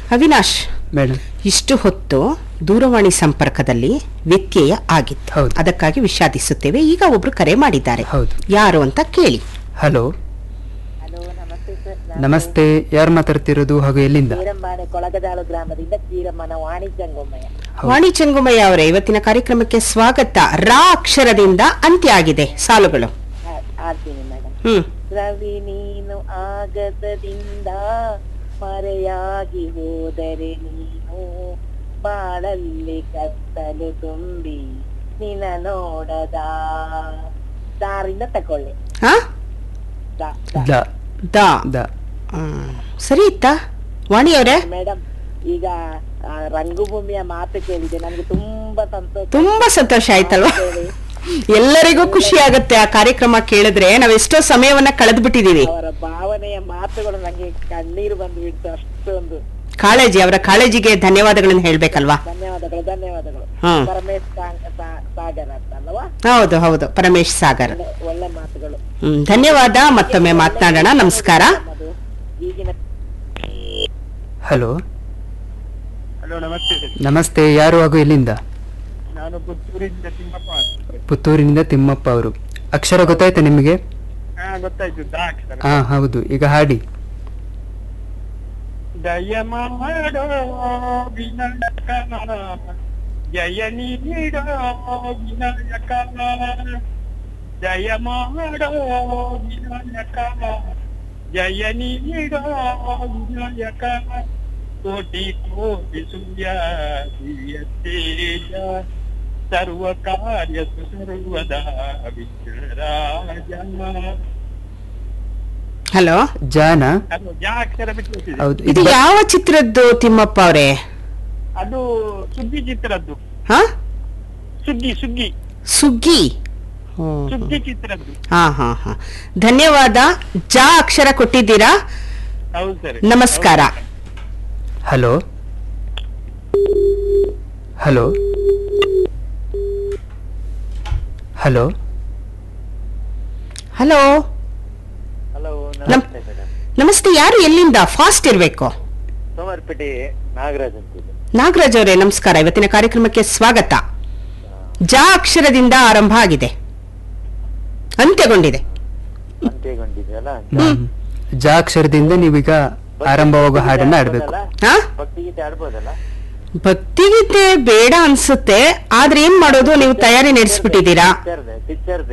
Avinash madam ಇಷ್ಟು ಹೊತ್ತು ದೂರವಾಣಿ ಸಂಪರ್ಕದಲ್ಲಿ ವ್ಯತ್ಯಯ ಆಗಿತ್ತು ಹೌದು. ಅದಕ್ಕಾಗಿ ವಿಷಾದಿಸುತ್ತೇವೆ ಈಗ ಒಬ್ರು ಕರೆ ಮಾಡಿದ್ದಾರೆ ಹೌದು. ಯಾರು ಅಂತ ಕೇಳಿ ಹಲೋ ಹಲೋ ನಮಸ್ತೆ ಸರ್ ನಮಸ್ತೆ ಯಾರು ಮಾತಾಡ್ತಿರೋದು ಹಾಗೂ ಎಲ್ಲಿಂದ ಕೀರಂಬಾಣೆ ಕೊಳಗದಾಳು ಗ್ರಾಮದಿಂದ ಕೀರಮ್ಮನ ವಾಣಿಜ್ಯಂಗೊಮ್ಮಯ್ಯ ಹೌದು. ವಾಣಿ ಚಂಗುಮಯ್ಯ ಅವರೇ ಇವತ್ತಿನ ಕಾರ್ಯಕ್ರಮಕ್ಕೆ ಸ್ವಾಗತ ರಾ ಅಕ್ಷರದಿಂದ ಅಂತ್ಯ ಆಗಿದೆ ಸಾಲುಗಳು ಆ- ಆಡ್ತೀನಿ ಮೇಡಮ್ ಹ್ಮ್ ರವಿ ನೀನು ಆಗತದಿಂದ ಮರೆಯಾಗಿ ಹೋದರೆ ನೀನು ಬಾಳಲ್ಲಿ ಕತ್ತಲು ತುಂಬಿ ನಿನ ನೋಡದ ದಾರಿಂದ ತಕೊಳ್ಳಿ ಹಾ ದಾ- ದಾ. ದ ದ ದ ಹ್ಮ್. ಸರಿ ಇತ್ತಾ ವಾಣಿ ಅವರೇ ಮೇಡಮ್ ಈಗ ಆ, ರಂಗಭೂಮಿಯ ಮಾತು ಕೇಳಿದೆ ನನಗೆ ತುಂಬಾ ಸಂತೋಷ ತುಂಬಾ ಸಂತೋಷ ಆಯ್ತಲ್ವಾ ಹೇಳಿ. ಎಲ್ಲರಿಗೂ ಖುಷಿ ಆಗುತ್ತೆ ಆ ಕಾರ್ಯಕ್ರಮ ಕೇಳಿದ್ರೆ ನಾವ್ ಎಷ್ಟೋ ಸಮಯವನ್ನ ಕಳೆದು ಬಿಟ್ಟಿದೀವಿ ಅವರ ಭಾವನೆಯ ಮಾತುಗಳು ನಂಗೆ ಕಣ್ಣೀರು ಬಂದು ಬಿಡ್ತು ಅಷ್ಟೊಂದು ಕಾಳಜಿ ಅವರ ಕಾಳಜಿಗೆ ಧನ್ಯವಾದಗಳನ್ನ ಹೇಳ್ಬೇಕಲ್ವಾ ಧನ್ಯವಾದಗಳು ಧನ್ಯವಾದಗಳು ಹ್ಮ್. ಪರಮೇಶ್ ಸಾಂಗ್- ಸಾ- ಸಾಗರ್ ಅಂತ ಅಲ್ವಾ ಹೌದು ಹೌದು ಪರಮೇಶ್ ಸಾಗರ್ ಒಳ್ಳೆ ಒಳ್ಳೆ ಮಾತುಗಳು ಹ್ಮ್ ಧನ್ಯವಾದ ಮತ್ತೊಮ್ಮೆ ಮಾತನಾಡೋಣ ನಮಸ್ಕಾರ ನಮ್ಮದು ಈಗಿನ ಹಲೋ ಹಲೋ ನಮಸ್ತೆ ಸರ್ ನಮಸ್ತೆ ಯಾರು ಹಾಗೂ ಎಲ್ಲಿಂದ ನಾನು ಪುತ್ತೂರಿಂದ ತಿಮ್ಮಪ್ಪ ಅಂತ. ಪುತ್ತೂರಿನಿಂದ ತಿಮ್ಮಪ್ಪ ಅವರು ಅಕ್ಷರ ಗೊತ್ತಾಯ್ತಾ ನಿಮಗೆ ಹಾ ಗೊತ್ತಾಯ್ತು ದ ಅಕ್ಷರ ಹಾ ಹೌದು ಈಗ ಹಾಡಿ ದಯ ಮಾಡೋ ವಿನಾಯಕ ಜಯ ನೀಡೋ ವಿನಾಯಕ ಜಯ ಮಾಡೋ ವಿನಾಯಕ ಜಯ ನೀಡೋ ವಿನಾಯಕ ಕೋಟಿ ಕೋಟಿ ಸೂರ್ಯ ದಿವ್ಯ ತೇಜ ಸರ್ವ ಕಾರ್ಯ ಸರ್ವದ ವಿಘ್ನರಾಜ ಹಲೋ ಜಾನ ಅದು ಯಾ ಅಕ್ಷರ ಬಿಟ್ಟು ಹೌದು ಇದು ಇದು ಯಾವ ಚಿತ್ರದ್ದು ತಿಮ್ಮಪ್ಪ ಅವರೇ ಅದು ಸುಗ್ಗಿ ಚಿತ್ರದ್ದು ಹಾ ಸುಗ್ಗಿ ಸುಗ್ಗಿ ಸುಗ್ಗಿ ಹ್ಮ್. ಸುಗ್ಗಿ ಚಿತ್ರದ್ದು ಹಾ ಹಾ ಹಾ ಧನ್ಯವಾದ ಜ ಅಕ್ಷರ ಕೊಟ್ಟಿದ್ದೀರಾ ಹೌದು ಸರ್ ನಮಸ್ಕಾರ hello hello hello hello hello ನಮ್- ನಮಸ್ತೆ ಯಾರು ಎಲ್ಲಿಂದ ಫಾಸ್ಟ್ ಇರ್ಬೇಕು ಸೋಮವಾರಪೇಟೆ ನಾಗರಾಜ್ ಅಂತ ನಾಗರಾಜ್ ಅವರೇ ನಮಸ್ಕಾರ ಇವತ್ತಿನ ಕಾರ್ಯಕ್ರಮಕ್ಕೆ ಸ್ವಾಗತ ಜ ಅಕ್ಷರದಿಂದ ಆರಂಭ ಆಗಿದೆ ಅಂತ್ಯಗೊಂಡಿದೆ ಅಂತ್ಯಗೊಂಡಿದೆಯಲ್ಲ ಹ್ಮ್. ಜ ಅಕ್ಷರದಿಂದ ನೀವೀಗ ಆರಂಭವಾಗೋ ಹಾಡನ್ನ ಆಡ್ಬೇಕು ಹಾ ಭಕ್ತಿಗೀತೆ ಆಡ್ಬೋದಲ್ಲ ಭಕ್ತಿಗೀತೆ ಬೇಡ ಅನ್ಸುತ್ತೆ ಆದ್ರೆ ಏನ್ ಮಾಡೋದು ನೀವು ತಯಾರಿ ನಡೆಸ್ಬಿಟ್ಟಿದ್ದೀರಾ ಪಿಕ್ಚರ್ ಪಿಕ್ಚರ್